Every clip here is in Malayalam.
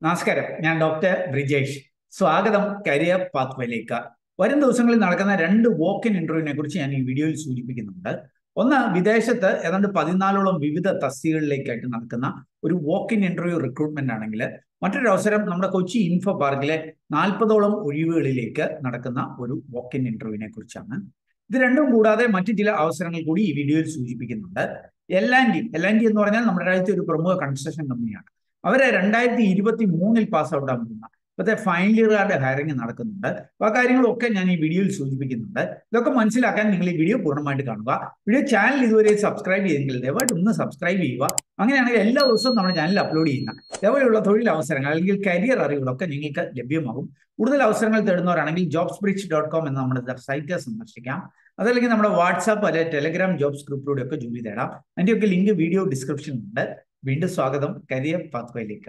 നമസ്കാരം ഞാൻ ഡോക്ടർ ബ്രിജേഷ് സ്വാഗതം കരിയർ പാത്വേയിലേക്ക് വരും ദിവസങ്ങളിൽ നടക്കുന്ന രണ്ട് വോക്ക് ഇൻ ഇന്റർവ്യൂവിനെ കുറിച്ച് ഞാൻ ഈ വീഡിയോയിൽ സൂചിപ്പിക്കുന്നുണ്ട് ഒന്ന് വിദേശത്ത് ഏതാണ്ട് പതിനാലോളം വിവിധ തസ്തികകളിലേക്കായിട്ട് നടക്കുന്ന ഒരു വോക്ക് ഇൻ ഇന്റർവ്യൂ റിക്രൂട്ട്മെന്റ് ആണെങ്കിൽ മറ്റൊരു അവസരം നമ്മുടെ കൊച്ചി ഇൻഫോ പാർക്കിലെ നാൽപ്പതോളം ഒഴിവുകളിലേക്ക് നടക്കുന്ന ഒരു വോക്ക് ഇൻ ഇന്റർവ്യൂവിനെ കുറിച്ചാണ് ഇത് രണ്ടും കൂടാതെ മറ്റു ചില അവസരങ്ങൾ കൂടി ഈ വീഡിയോയിൽ സൂചിപ്പിക്കുന്നുണ്ട് L and D L and D എന്ന് പറഞ്ഞാൽ നമ്മുടെ രാജ്യത്തെ ഒരു പ്രമുഖ കൺസ്ട്രക്ഷൻ കമ്പനിയാണ് അവരെ രണ്ടായിരത്തി ഇരുപത്തി മൂന്നിൽ പാസ് ഔട്ട് ആകുന്ന ഇപ്പോഴത്തെ ഫൈനൽ ഇയറുകാരുടെ ഹയറിംഗ് നടക്കുന്നുണ്ട് അപ്പോൾ ആ കാര്യങ്ങളൊക്കെ ഞാൻ ഈ വീഡിയോയിൽ സൂചിപ്പിക്കുന്നുണ്ട് ഇതൊക്കെ മനസ്സിലാക്കാൻ നിങ്ങൾ ഈ വീഡിയോ പൂർണ്ണമായിട്ട് കാണുക വീഡിയോ ചാനൽ ഇതുവരെ സബ്സ്ക്രൈബ് ചെയ്തെങ്കിൽ ദയവായിട്ട് ഒന്ന് സബ്സ്ക്രൈബ് ചെയ്യുക അങ്ങനെയാണെങ്കിൽ എല്ലാ ദിവസവും നമ്മുടെ ചാനലിൽ അപ്ലോഡ് ചെയ്യുന്ന ഇതേപോലെയുള്ള തൊഴിൽ അവസരങ്ങൾ അല്ലെങ്കിൽ കരിയർ അറിവുകളൊക്കെ നിങ്ങൾക്ക് ലഭ്യമാകും കൂടുതൽ അവസരങ്ങൾ തേടുന്നവരാണെങ്കിൽ ജോബ്സ് ബ്രിഡ്ജ് ഡോട്ട് കോം എന്ന നമ്മുടെ സൈറ്റ് സന്ദർശിക്കാം അതല്ലെങ്കിൽ നമ്മുടെ വാട്സാപ്പ് അല്ലെങ്കിൽ ടെലഗ്രാം ജോബ്സ് ഗ്രൂപ്പിലൂടെ ഒക്കെ ജോലി തേടാം അതിൻ്റെയൊക്കെ ലിങ്ക് വീഡിയോ ഡിസ്ക്രിപ്ഷനിലുണ്ട് വീണ്ടും സ്വാഗതം കരിയർ പാത്വയിലേക്ക്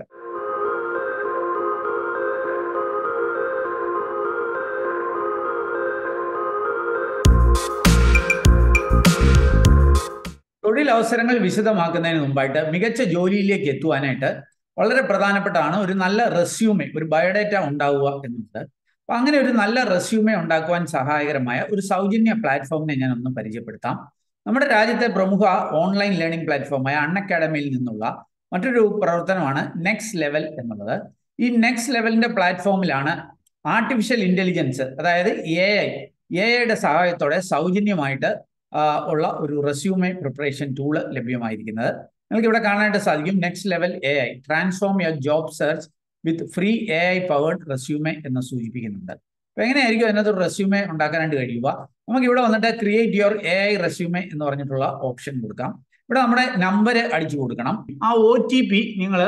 തൊഴിൽ അവസരങ്ങൾ വിശദമാക്കുന്നതിന് മുമ്പായിട്ട് മികച്ച ജോലിയിലേക്ക് എത്തുവാനായിട്ട് വളരെ പ്രധാനപ്പെട്ടാണ് ഒരു നല്ല റെസ്യൂമെ ഒരു ബയോഡേറ്റ ഉണ്ടാവുക എന്നുള്ളത് അപ്പൊ അങ്ങനെ ഒരു നല്ല റെസ്യൂമെ ഉണ്ടാക്കുവാൻ സഹായകരമായ ഒരു സൗജന്യ പ്ലാറ്റ്ഫോമിനെ ഞാൻ ഒന്ന് പരിചയപ്പെടുത്താം നമ്മുടെ രാജ്യത്തെ പ്രമുഖ ഓൺലൈൻ ലേണിംഗ് പ്ലാറ്റ്ഫോമായ അൺ അക്കാഡമിയിൽ നിന്നുള്ള മറ്റൊരു പ്രവർത്തനമാണ് നെക്സ്റ്റ് ലെവൽ എന്നുള്ളത് ഈ നെക്സ്റ്റ് ലെവലിന്റെ പ്ലാറ്റ്ഫോമിലാണ് ആർട്ടിഫിഷ്യൽ ഇന്റലിജൻസ് അതായത് എ ഐ എ ഐയുടെ സഹായത്തോടെ സൗജന്യമായിട്ട് ഉള്ള ഒരു റെസ്യൂമെ പ്രിപ്പറേഷൻ ടൂള് ലഭ്യമായിരിക്കുന്നത് നിങ്ങൾക്ക് ഇവിടെ കാണാനായിട്ട് സാധിക്കും next level A I transform your job search with free A I powered resume എന്ന് സൂചിപ്പിക്കുന്നുണ്ട് അപ്പൊ എങ്ങനെയായിരിക്കും അതിനകത്ത് ഒരു റെസ്യൂമെ ഉണ്ടാക്കാനായിട്ട് കഴിയുക നമുക്ക് ഇവിടെ വന്നിട്ട് create your A I resume എന്ന് പറഞ്ഞിട്ടുള്ള ഓപ്ഷൻ കൊടുക്കാം ഇവിടെ നമ്മുടെ നമ്പർ അടിച്ചു കൊടുക്കണം ആ ഒ ടി പി നിങ്ങൾ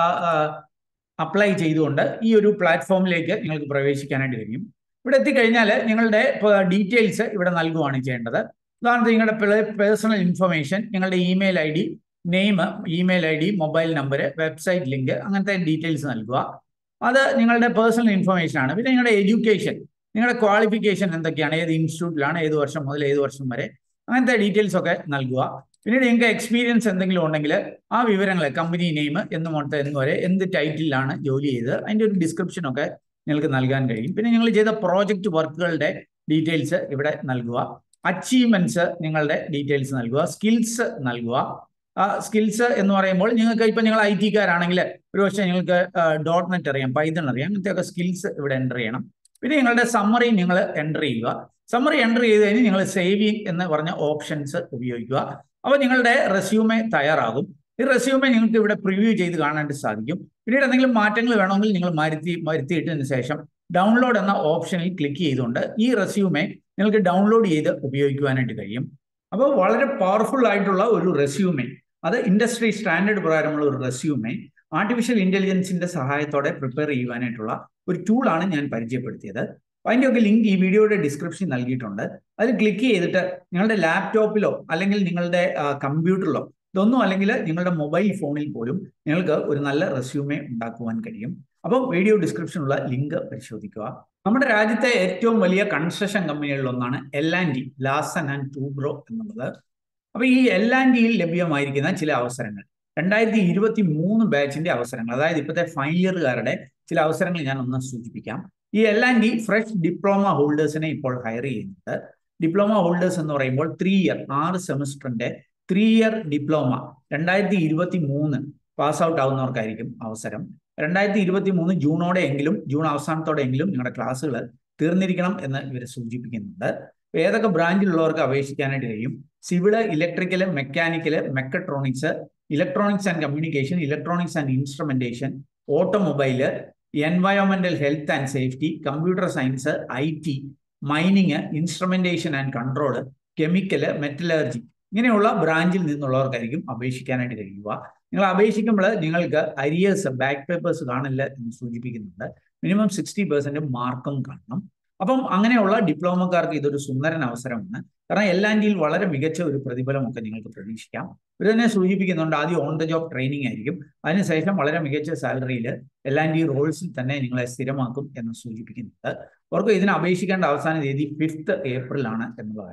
അപ്ലൈ ചെയ്തുകൊണ്ട് ഈ ഒരു പ്ലാറ്റ്ഫോമിലേക്ക് നിങ്ങൾക്ക് പ്രവേശിക്കാനായിട്ട് കഴിയും ഇവിടെ എത്തിക്കഴിഞ്ഞാൽ നിങ്ങളുടെ ഡീറ്റെയിൽസ് ഇവിടെ നൽകുകയാണ് ചെയ്യേണ്ടത് ഉദാഹരണത്തിന് നിങ്ങളുടെ പേഴ്സണൽ ഇൻഫർമേഷൻ നിങ്ങളുടെ email I D name email I D mobile number website link അങ്ങനത്തെ ഡീറ്റെയിൽസ് നൽകുക അത് നിങ്ങളുടെ പേഴ്സണൽ ഇൻഫർമേഷൻ ആണ് പിന്നെ നിങ്ങളുടെ എഡ്യൂക്കേഷൻ നിങ്ങളുടെ ക്വാളിഫിക്കേഷൻ എന്തൊക്കെയാണ് ഏത് ഇൻസ്റ്റിറ്റ്യൂട്ടിലാണ് ഏത് വർഷം മുതൽ ഏത് വർഷം വരെ അങ്ങനത്തെ ഡീറ്റെയിൽസ് ഒക്കെ നൽകുക പിന്നീട് നിങ്ങൾക്ക് എക്സ്പീരിയൻസ് എന്തെങ്കിലും ഉണ്ടെങ്കിൽ ആ വിവരങ്ങൾ കമ്പനി നെയിം എന്ന് മുതൽ എന്ന് വരെ എന്ത് ടൈറ്റിലാണ് ജോലി ചെയ്ത് അതിൻ്റെ ഒരു ഡിസ്ക്രിപ്ഷൻ ഒക്കെ നിങ്ങൾക്ക് നൽകാൻ കഴിയും പിന്നെ നിങ്ങൾ ചെയ്ത പ്രോജക്റ്റ് വർക്കുകളുടെ ഡീറ്റെയിൽസ് ഇവിടെ നൽകുക അച്ചീവ്മെന്റ്സ് നിങ്ങളുടെ ഡീറ്റെയിൽസ് നൽകുക സ്കിൽസ് നൽകുക ആ സ്കിൽസ് എന്ന് പറയുമ്പോൾ നിങ്ങൾക്ക് ഇപ്പം നിങ്ങൾ ഐ ടിക്കാരാണെങ്കിൽ ഒരു പക്ഷേ നിങ്ങൾക്ക് ഡോട്ട് നെറ്റ് അറിയാം പൈതൺ അറിയാം അങ്ങനത്തെയൊക്കെ സ്കിൽസ് ഇവിടെ എൻ്റർ ചെയ്യണം പിന്നെ നിങ്ങളുടെ സമ്മറി നിങ്ങൾ എൻ്റർ ചെയ്യുക സമ്മറി എൻ്റർ ചെയ്ത് കഴിഞ്ഞ് നിങ്ങൾ സേവിങ് എന്ന് പറഞ്ഞ ഓപ്ഷൻസ് ഉപയോഗിക്കുക അപ്പോൾ നിങ്ങളുടെ റെസ്യൂമെ തയ്യാറാകും ഈ റെസ്യൂമെ നിങ്ങൾക്ക് ഇവിടെ പ്രിവ്യൂ ചെയ്ത് കാണാനായിട്ട് സാധിക്കും പിന്നീട് എന്തെങ്കിലും മാറ്റങ്ങൾ വേണമെങ്കിൽ നിങ്ങൾ മരുത്തി മരുത്തിയിട്ടതിന് ശേഷം ഡൗൺലോഡ് എന്ന ഓപ്ഷനിൽ ക്ലിക്ക് ചെയ്തുകൊണ്ട് ഈ റെസ്യൂമെ നിങ്ങൾക്ക് ഡൗൺലോഡ് ചെയ്ത് ഉപയോഗിക്കുവാനായിട്ട് കഴിയും അപ്പോൾ വളരെ പവർഫുൾ ആയിട്ടുള്ള ഒരു റെസ്യൂമെ അത് ഇൻഡസ്ട്രി സ്റ്റാൻഡേർഡ് പ്രകാരമുള്ള ഒരു റെസ്യൂമെ ആർട്ടിഫിഷ്യൽ ഇന്റലിജൻസിന്റെ സഹായത്തോടെ പ്രിപ്പയർ ചെയ്യുവാനായിട്ടുള്ള ഒരു ടൂളാണ് ഞാൻ പരിചയപ്പെടുത്തിയത് അതിൻ്റെയൊക്കെ ലിങ്ക് ഈ വീഡിയോയുടെ ഡിസ്ക്രിപ്ഷൻ നൽകിയിട്ടുണ്ട് അതിൽ ക്ലിക്ക് ചെയ്തിട്ട് നിങ്ങളുടെ ലാപ്ടോപ്പിലോ അല്ലെങ്കിൽ നിങ്ങളുടെ കമ്പ്യൂട്ടറിലോ ഇതൊന്നും അല്ലെങ്കിൽ നിങ്ങളുടെ മൊബൈൽ ഫോണിൽ പോലും നിങ്ങൾക്ക് ഒരു നല്ല റെസ്യൂമെ ഉണ്ടാക്കുവാൻ കഴിയും അപ്പം വീഡിയോ ഡിസ്ക്രിപ്ഷനുള്ള ലിങ്ക് പരിശോധിക്കുക നമ്മുടെ രാജ്യത്തെ ഏറ്റവും വലിയ കൺസ്ട്രക്ഷൻ കമ്പനികളിൽ ഒന്നാണ് L and D Larsen and Toubro എന്നുള്ളത് അപ്പൊ ഈ എൽ ആൻഡ് ഡിയിൽ ലഭ്യമായിരിക്കുന്ന ചില അവസരങ്ങൾ രണ്ടായിരത്തി ഇരുപത്തി മൂന്ന് ബാച്ചിന്റെ അവസരങ്ങൾ അതായത് ഇപ്പോഴത്തെ ഫൈനൽ ഇയറുകാരുടെ ചില അവസരങ്ങൾ ഞാൻ ഒന്ന് സൂചിപ്പിക്കാം ഈ L and D fresh diploma ഹോൾഡേഴ്സിനെ ഇപ്പോൾ ഹയർ ചെയ്യുന്നുണ്ട് ഡിപ്ലോമ ഹോൾഡേഴ്സ് എന്ന് പറയുമ്പോൾ ത്രീ ഇയർ ആറ് സെമിസ്റ്ററിന്റെ ത്രീ ഇയർ ഡിപ്ലോമ രണ്ടായിരത്തി ഇരുപത്തി മൂന്ന് പാസ് ഔട്ട് ആവുന്നവർക്കായിരിക്കും അവസരം രണ്ടായിരത്തി ഇരുപത്തി മൂന്ന് ജൂണോടെ എങ്കിലും ജൂൺ അവസാനത്തോടെ എങ്കിലും നിങ്ങളുടെ ക്ലാസ്സുകൾ തീർന്നിരിക്കണം എന്ന് ഇവർ സൂചിപ്പിക്കുന്നുണ്ട് ഏതൊക്കെ ബ്രാഞ്ചിലുള്ളവർക്ക് അപേക്ഷിക്കാനായിട്ട് കഴിയും civil electrical mechanical mechatronics electronics and communication electronics and instrumentation automobile എൻവയോൺമെന്റൽ health and safety computer science I T mining instrumentation and control chemical metallurgy ഇങ്ങനെയുള്ള ബ്രാഞ്ചിൽ നിന്നുള്ളവർക്കായിരിക്കും അപേക്ഷിക്കാനായിട്ട് കഴിയുക നിങ്ങൾ അപേക്ഷിക്കുമ്പോൾ നിങ്ങൾക്ക് അരിയേഴ്സ് ബാക്ക് പേപ്പേഴ്സ് കാണില്ല എന്ന് സൂചിപ്പിക്കുന്നുണ്ട് മിനിമം സിക്സ്റ്റി പെർസെന്റ് മാർക്കും കാണണം അപ്പം അങ്ങനെയുള്ള ഡിപ്ലോമക്കാർക്ക് ഇതൊരു സുന്ദരൻ അവസരമാണ് കാരണം എൽ ആൻഡിയിൽ വളരെ മികച്ച ഒരു പ്രതിഫലമൊക്കെ നിങ്ങൾക്ക് പ്രതീക്ഷിക്കാം ഇവർ തന്നെ സൂചിപ്പിക്കുന്നുണ്ട് ആദ്യം ഓൺ ദ ജോബ് ട്രെയിനിങ് ആയിരിക്കും അതിനുശേഷം വളരെ മികച്ച സാലറിയിൽ എൽ ആൻഡ് ഡി റോൾസിൽ തന്നെ നിങ്ങളെ സ്ഥിരമാക്കും എന്ന് സൂചിപ്പിക്കുന്നുണ്ട് അവർക്ക് ഇതിന് അപേക്ഷിക്കേണ്ട അവസാന തീയതി ഫിഫ്ത്ത് ഏപ്രിലാണ് എന്നുള്ള കാര്യം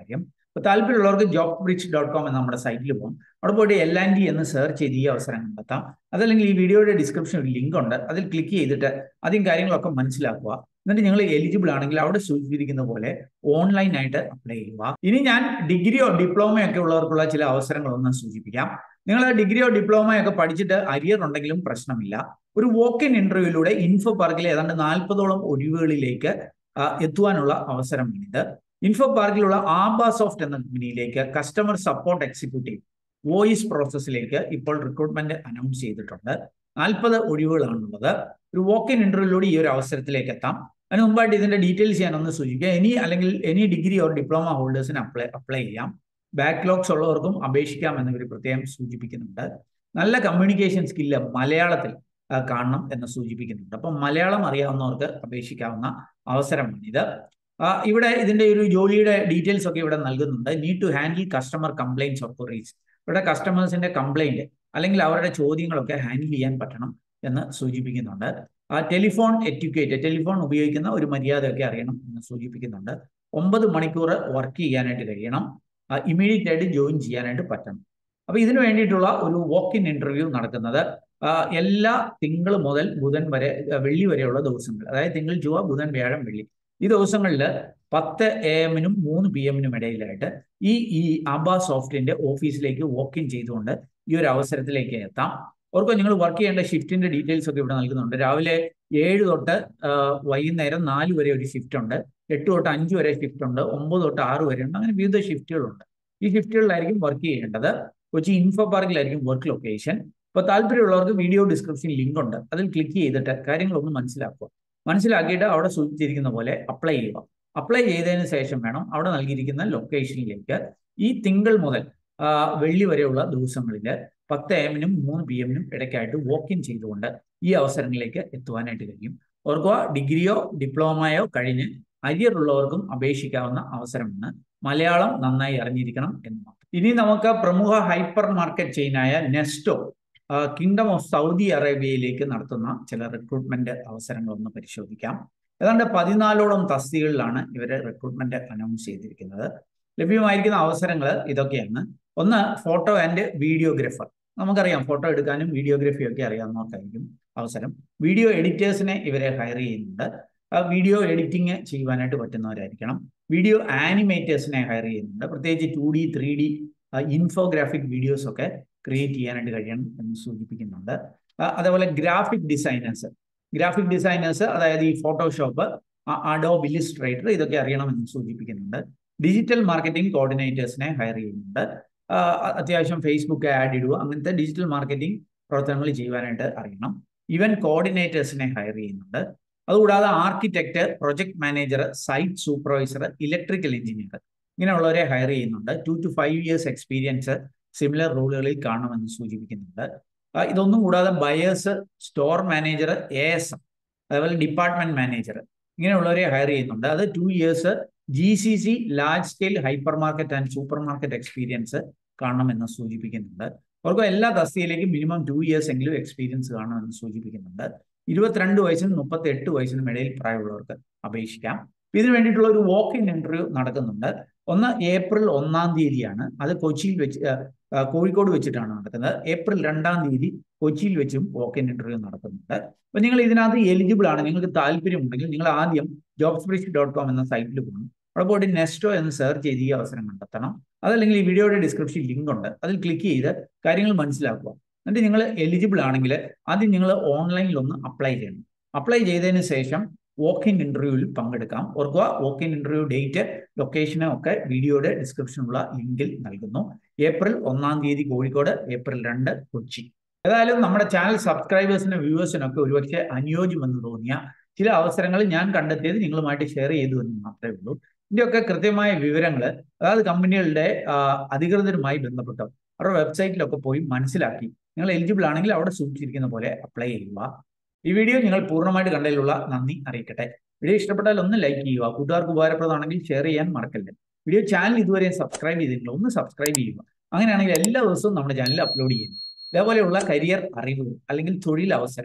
അപ്പോൾ താല്പര്യമുള്ളവർക്ക് ജോബ് ബ്രിഡ്ജ് ഡോട്ട് കോം എന്ന നമ്മുടെ സൈറ്റിൽ പോകും അവിടെ പോയിട്ട് എൽ ആൻഡ് ഡി എന്ന് സെർച്ച് ചെയ്ത് ഈ അവസരം കണ്ടെത്താം അതല്ലെങ്കിൽ ഈ വീഡിയോയുടെ ഡിസ്ക്രിപ്ഷനിൽ ഒരു ലിങ്ക് ഉണ്ട് അതിൽ ക്ലിക്ക് ചെയ്തിട്ട് ആദ്യം കാര്യങ്ങളൊക്കെ മനസ്സിലാക്കുക എന്നിട്ട് നിങ്ങൾ എലിജിബിൾ ആണെങ്കിൽ അവിടെ സൂചിപ്പിച്ചിരിക്കുന്ന പോലെ ഓൺലൈനായിട്ട് അപ്ലൈ ചെയ്യുക ഇനി ഞാൻ ഡിഗ്രിയോ ഡിപ്ലോമയോ ഒക്കെ ഉള്ളവർക്കുള്ള ചില അവസരങ്ങളൊന്ന് സൂചിപ്പിക്കാം നിങ്ങൾ ഡിഗ്രിയോ ഡിപ്ലോമയോ ഒക്കെ പഠിച്ചിട്ട് അരിയർ ഉണ്ടെങ്കിലും പ്രശ്നമില്ല ഒരു വോക്ക് ഇൻ ഇന്റർവ്യൂയിലൂടെ ഇൻഫോ പാർക്കിലെ ഏതാണ്ട് നാൽപ്പതോളം ഒഴിവുകളിലേക്ക് എത്തുവാനുള്ള അവസരമാണിത് ഇൻഫോ പാർക്കിലുള്ള ആബ സോഫ്റ്റ് എന്ന കമ്പനിയിലേക്ക് കസ്റ്റമർ സപ്പോർട്ട് എക്സിക്യൂട്ടീവ് വോയിസ് പ്രോസസ്സിലേക്ക് ഇപ്പോൾ റിക്രൂട്ട്മെന്റ് അനൗൺസ് ചെയ്തിട്ടുണ്ട് നാൽപ്പത് ഒഴിവുകളാണുള്ളത് ഒരു വോക്ക് ഇൻ ഇന്റർവ്യൂയിലൂടെ ഈ ഒരു അവസരത്തിലേക്ക് എത്താം അതിന് മുമ്പായിട്ട് ഇതിന്റെ ഡീറ്റെയിൽസ് ഞാനൊന്ന് സൂചിപ്പിക്കാം ഇനി അല്ലെങ്കിൽ എനി ഡിഗ്രി ഓർ ഡിപ്ലോമ ഹോൾഡേഴ്സിന് അപ്ലൈ അപ്ലൈ ചെയ്യാം ബാക്ക്ലോഗ്സ് ഉള്ളവർക്കും അപേക്ഷിക്കാം എന്ന് ഇവർ പ്രത്യേകം സൂചിപ്പിക്കുന്നുണ്ട് നല്ല കമ്മ്യൂണിക്കേഷൻ സ്കില്ല് മലയാളത്തിൽ കാണണം എന്ന് സൂചിപ്പിക്കുന്നുണ്ട് അപ്പം മലയാളം അറിയാവുന്നവർക്ക് അപേക്ഷിക്കാവുന്ന അവസരമാണിത് ഇവിടെ ഇതിന്റെ ഒരു ജോലിയുടെ ഡീറ്റെയിൽസ് ഒക്കെ ഇവിടെ നൽകുന്നുണ്ട് need to handle customer complaints or queries ഇവിടെ കസ്റ്റമേഴ്സിന്റെ കംപ്ലൈന്റ് അല്ലെങ്കിൽ അവരുടെ ചോദ്യങ്ങളൊക്കെ ഹാൻഡിൽ ചെയ്യാൻ പറ്റണം എന്ന് സൂചിപ്പിക്കുന്നുണ്ട് ആ ടെലിഫോൺ എറ്റിക്വേറ്റ് ടെലിഫോൺ ഉപയോഗിക്കുന്ന ഒരു മര്യാദയൊക്കെ അറിയണം എന്ന് സൂചിപ്പിക്കുന്നുണ്ട് ഒമ്പത് മണിക്കൂർ വർക്ക് ചെയ്യാനായിട്ട് കഴിയണം ഇമീഡിയറ്റ് ആയിട്ട് ജോയിൻ ചെയ്യാനായിട്ട് പറ്റണം അപ്പൊ ഇതിനു വേണ്ടിയിട്ടുള്ള ഒരു വോക്ക് ഇൻ ഇന്റർവ്യൂ നടക്കുന്നത് എല്ലാ തിങ്കൾ മുതൽ ബുധൻ വരെ വെള്ളി വരെയുള്ള ദിവസങ്ങൾ അതായത് തിങ്കൾ ചൊവ്വ ബുധൻ വ്യാഴം വെള്ളി ഈ ദിവസങ്ങളിൽ പത്ത് എ എമ്മിനും മൂന്ന് പി എമ്മിനും ഇടയിലായിട്ട് ഈ ഈ ആബ സോഫ്റ്റിന്റെ ഓഫീസിലേക്ക് വോക്ക് ഇൻ ചെയ്തുകൊണ്ട് ഈ ഒരു അവസരത്തിലേക്ക് എത്താം ഓർക്കോ നിങ്ങൾ വർക്ക് ചെയ്യേണ്ട ഷിഫ്റ്റിന്റെ ഡീറ്റെയിൽസ് ഒക്കെ ഇവിടെ നൽകുന്നുണ്ട് രാവിലെ ഏഴ് തൊട്ട് വൈകുന്നേരം നാല് വരെ ഒരു ഷിഫ്റ്റ് ഉണ്ട് എട്ട് തൊട്ട് അഞ്ച് വരെ ഷിഫ്റ്റ് ഉണ്ട് ഒമ്പത് തൊട്ട് ആറ് വരെ ഉണ്ട് അങ്ങനെ വിവിധ ഷിഫ്റ്റുകളുണ്ട് ഈ ഷിഫ്റ്റുകളിലായിരിക്കും വർക്ക് ചെയ്യേണ്ടത് കൊച്ചി ഇൻഫോ പാർക്കിലായിരിക്കും വർക്ക് ലൊക്കേഷൻ ഇപ്പോൾ താല്പര്യമുള്ളവർക്ക് വീഡിയോ ഡിസ്ക്രിപ്ഷൻ ലിങ്ക് ഉണ്ട് അതിൽ ക്ലിക്ക് ചെയ്തിട്ട് കാര്യങ്ങളൊന്ന് മനസ്സിലാക്കുക മനസ്സിലാക്കിയിട്ട് അവിടെ സൂചിച്ചിരിക്കുന്ന പോലെ അപ്ലൈ ചെയ്യുക അപ്ലൈ ചെയ്തതിന് ശേഷം വേണം അവിടെ നൽകിയിരിക്കുന്ന ലൊക്കേഷനിലേക്ക് ഈ തിങ്കൾ മുതൽ വെള്ളി വരെയുള്ള ദിവസങ്ങളിൽ പത്ത് എമ്മിനും മൂന്ന് പി എമ്മിനും ഇടയ്ക്കായിട്ട് വോക്ക് ഇൻ ചെയ്തുകൊണ്ട് ഈ അവസരങ്ങളിലേക്ക് എത്തുവാനായിട്ട് കഴിയും ഓർക്കുക ഡിഗ്രിയോ ഡിപ്ലോമയോ കഴിഞ്ഞ് അരിയർ ഉള്ളവർക്കും അപേക്ഷിക്കാവുന്ന അവസരമാണ് മലയാളം നന്നായി അറിഞ്ഞിരിക്കണം എന്ന് മാത്രം ഇനി നമുക്ക് പ്രമുഖ ഹൈപ്പർ മാർക്കറ്റ് ചെയിനായ നെസ്റ്റോ കിങ്ഡം ഓഫ് സൗദി അറേബ്യയിലേക്ക് നടത്തുന്ന ചില റിക്രൂട്ട്മെന്റ് അവസരങ്ങളൊന്ന് പരിശോധിക്കാം ഏതാണ്ട് പതിനാലോളം തസ്തികളിലാണ് ഇവർ റിക്രൂട്ട്മെന്റ് അനൗൺസ് ചെയ്തിരിക്കുന്നത് ലഭ്യമായിരിക്കുന്ന അവസരങ്ങൾ ഇതൊക്കെയാണ് ഒന്ന് ഫോട്ടോ ആൻഡ് വീഡിയോഗ്രാഫർ നമുക്കറിയാം ഫോട്ടോ എടുക്കാനും വീഡിയോഗ്രാഫിയും ഒക്കെ അറിയാവുന്നവർക്കായിരിക്കും അവസരം വീഡിയോ എഡിറ്റേഴ്സിനെ ഇവരെ ഹയർ ചെയ്യുന്നുണ്ട് വീഡിയോ എഡിറ്റിംഗ് ചെയ്യുവാനായിട്ട് പറ്റുന്നവരായിരിക്കണം വീഡിയോ ആനിമേറ്റേഴ്സിനെ ഹയർ ചെയ്യുന്നുണ്ട് പ്രത്യേകിച്ച് two D three D infographic videos ഒക്കെ ക്രിയേറ്റ് ചെയ്യാനായിട്ട് കഴിയണം എന്ന് സൂചിപ്പിക്കുന്നുണ്ട് അതേപോലെ ഗ്രാഫിക് ഡിസൈനേഴ്സ് ഗ്രാഫിക് ഡിസൈനേഴ്സ് അതായത് ഈ ഫോട്ടോഷോപ്പ് അഡോബ് ഇലിസ്ട്രേറ്റർ ഇതൊക്കെ അറിയണമെന്ന് സൂചിപ്പിക്കുന്നുണ്ട് ഡിജിറ്റൽ മാർക്കറ്റിംഗ് കോർഡിനേറ്റേഴ്സിനെ ഹയർ ചെയ്യുന്നുണ്ട് അത്യാവശ്യം ഫേസ്ബുക്ക് ആഡ് ഇടുക അങ്ങനത്തെ ഡിജിറ്റൽ മാർക്കറ്റിംഗ് പ്രവർത്തനങ്ങൾ ചെയ്യുവാനായിട്ട് അറിയണം ഇവൻ കോർഡിനേറ്റേഴ്സിനെ ഹയർ ചെയ്യുന്നുണ്ട് അതുകൂടാതെ architect project manager site supervisor electrical engineer ഇങ്ങനെയുള്ളവരെ ഹയർ ചെയ്യുന്നുണ്ട് two two five years experience similar റോളുകളിൽ കാണുമെന്ന് സൂചിപ്പിക്കുന്നുണ്ട് ഇതൊന്നും കൂടാതെ buyers store manager A S M അതേപോലെ ഡിപ്പാർട്ട്മെന്റ് മാനേജർ ഇങ്ങനെയുള്ളവരെ ഹയർ ചെയ്യുന്നുണ്ട് അത് two years G C C large scale hyper market and super market experience കാണണമെന്ന് സൂചിപ്പിക്കുന്നുണ്ട് അവർക്ക് എല്ലാ തസ്തിയിലേക്കും മിനിമം ടു ഇയേഴ്സ് എങ്കിലും എക്സ്പീരിയൻസ് കാണണമെന്ന് സൂചിപ്പിക്കുന്നുണ്ട് ഇരുപത്തിരണ്ട് വയസ്സിനും മുപ്പത്തി എട്ട് വയസ്സിനും ഇടയിൽ പ്രായമുള്ളവർക്ക് അപേക്ഷിക്കാം ഇതിനു വേണ്ടിയിട്ടുള്ള ഒരു വോക്ക് ഇൻ ഇന്റർവ്യൂ നടക്കുന്നുണ്ട് ഒന്ന് ഏപ്രിൽ ഒന്നാം തീയതിയാണ് അത് കൊച്ചിയിൽ വെച്ച് കോഴിക്കോട് വെച്ചിട്ടാണ് നടക്കുന്നത് ഏപ്രിൽ രണ്ടാം തീയതി കൊച്ചിയിൽ വെച്ചും വോക്ക് ഇൻ ഇന്റർവ്യൂ നടക്കുന്നുണ്ട് അപ്പൊ നിങ്ങൾ ഇതിനകത്ത് എലിജിബിൾ ആണ് നിങ്ങൾക്ക് താല്പര്യമുണ്ടെങ്കിൽ നിങ്ങൾ ആദ്യം ജോബ് സ്പ്രിച്ച് ഡോട്ട് കോം എന്ന സൈറ്റിൽ പോകണം അവിടെ പോയിട്ട് നെസ്റ്റോ എന്ന് സെർച്ച് ചെയ്ത് ഈ അവസരം കണ്ടെത്തണം അതല്ലെങ്കിൽ ഈ വീഡിയോയുടെ ഡിസ്ക്രിപ്ഷൻ ലിങ്ക് ഉണ്ട് അതിൽ ക്ലിക്ക് ചെയ്ത് കാര്യങ്ങൾ മനസ്സിലാക്കുക എന്നിട്ട് നിങ്ങൾ എലിജിബിൾ ആണെങ്കിൽ ആദ്യം നിങ്ങൾ ഓൺലൈനിൽ ഒന്ന് അപ്ലൈ ചെയ്യണം അപ്ലൈ ചെയ്തതിന് ശേഷം വോക്ക് ഇൻ ഇന്റർവ്യൂവിൽ പങ്കെടുക്കാം ഓർക്കുക വോക്ക് ഇൻ ഇന്റർവ്യൂ ഡേറ്റ് ലൊക്കേഷനും ഒക്കെ വീഡിയോയുടെ ഡിസ്ക്രിപ്ഷനുള്ള ലിങ്കിൽ നൽകുന്നു ഏപ്രിൽ ഒന്നാം തീയതി കോഴിക്കോട് ഏപ്രിൽ രണ്ട് കൊച്ചി ഏതായാലും നമ്മുടെ ചാനൽ സബ്സ്ക്രൈബേഴ്സിനും വ്യൂവേഴ്സിനും ഒക്കെ ഒരുപക്ഷെ അനുയോജ്യമെന്ന് തോന്നിയ ചില അവസരങ്ങൾ ഞാൻ കണ്ടെത്തിയത് നിങ്ങളുമായിട്ട് ഷെയർ ചെയ്തു എന്ന് മാത്രമേ ഉള്ളൂ ഇതിൻ്റെയൊക്കെ കൃത്യമായ വിവരങ്ങൾ അതായത് കമ്പനികളുടെ അധികൃതരുമായി ബന്ധപ്പെട്ടോ അവരുടെ വെബ്സൈറ്റിലൊക്കെ പോയി മനസ്സിലാക്കി നിങ്ങൾ എലിജിബിൾ ആണെങ്കിൽ അവിടെ സൂചിച്ചിരിക്കുന്ന പോലെ അപ്ലൈ ചെയ്യുക ഈ വീഡിയോ നിങ്ങൾ പൂർണ്ണമായിട്ട് കണ്ടതിലുള്ള നന്ദി അറിയിക്കട്ടെ വീഡിയോ ഇഷ്ടപ്പെട്ടാൽ ഒന്ന് ലൈക്ക് ചെയ്യുക കൂട്ടുകാർക്ക് ഉപകാരപ്രദമാണെങ്കിൽ ഷെയർ ചെയ്യാൻ മറക്കല്ലേ വീഡിയോ ചാനൽ ഇതുവരെ സബ്സ്ക്രൈബ് ചെയ്തിട്ടില്ല ഒന്ന് സബ്സ്ക്രൈബ് ചെയ്യുക അങ്ങനെയാണെങ്കിൽ എല്ലാ ദിവസവും നമ്മുടെ ചാനലിൽ അപ്ലോഡ് ചെയ്യുന്നു ഇതേപോലെയുള്ള കരിയർ അറിവുകൾ അല്ലെങ്കിൽ തൊഴിൽ അവസരങ്ങൾ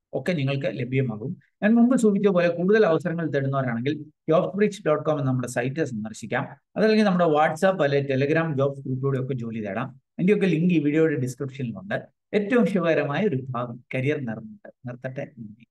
ഒക്കെ നിങ്ങൾക്ക് ലഭ്യമാകും ഞാൻ മുമ്പ് സൂചിപ്പിച്ച പോലെ കൂടുതൽ അവസരങ്ങൾ തേടുന്നവരാണെങ്കിൽ ജോബ് ബ്രിക്സ് ഡോട്ട് കോം എന്ന നമ്മുടെ സൈറ്റ് സന്ദർശിക്കാം അതല്ലെങ്കിൽ നമ്മുടെ വാട്സാപ്പ് അല്ലെങ്കിൽ ടെലഗ്രാം ജോബ്സ് ഗ്രൂപ്പിലൂടെ ഒക്കെ ജോലി തേടാം അതിൻ്റെയൊക്കെ ലിങ്ക് ഈ വീഡിയോയുടെ ഡിസ്ക്രിപ്ഷനിലുണ്ട് ഏറ്റവും ശുഭകരമായ ഒരു ഭാഗം കരിയർ നിർമ്മിട്ട് നിർത്തട്ടെ നന്ദി